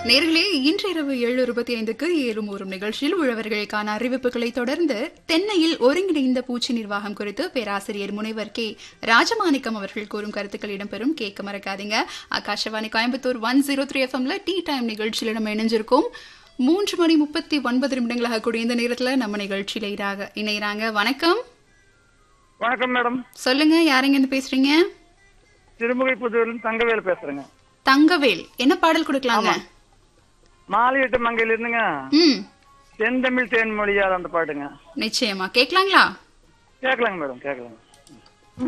நேர்களே இன்று இரவு ஏழு இருபத்தி ஐந்துக்கு ஏறும் ஒரு நிகழ்ச்சியில் உழவர்களுக்கான அறிவிப்புகளை தொடர்ந்து தென்னையில் ஒருங்கிணைந்த பூச்சி நிர்வாகம் குறித்து பேராசிரியர் முனைவர் கே ராஜமாணிக்கம் அவர்கள் கூறும் கருத்துக்கள் இடம்பெறும் கேட்க மறக்காதீங்க Akashvani Coimbatore one zero three எஃப்எம்ல டீ டைம் நிகழ்ச்சியில நம்ம இணைஞ்சிருக்கோம் மூன்று மணி முப்பத்தி ஒன்பது நிமிடங்களாக கூடிய இந்த நேரத்துல நம்ம நிகழ்ச்சியில இராக இணைகிறாங்க வணக்கம் வணக்கம் மேடம் சொல்லுங்க யாருங்க இருந்து பேசுறீங்க திருமுகை புதூர்ல தங்கவேல் பேசுறேங்க தங்கவேல் என்ன பாடல் கொடுக்கலாங்க மாலையிட்டு மங்கையில இருந்துங்க ம் தென்தமிழ் தேன்மொழியால் அந்த பாட்டுங்க நிச்சயமா கேட்கலாங்களா கேட்கலாங்க மேடம் கேட்கலாங்க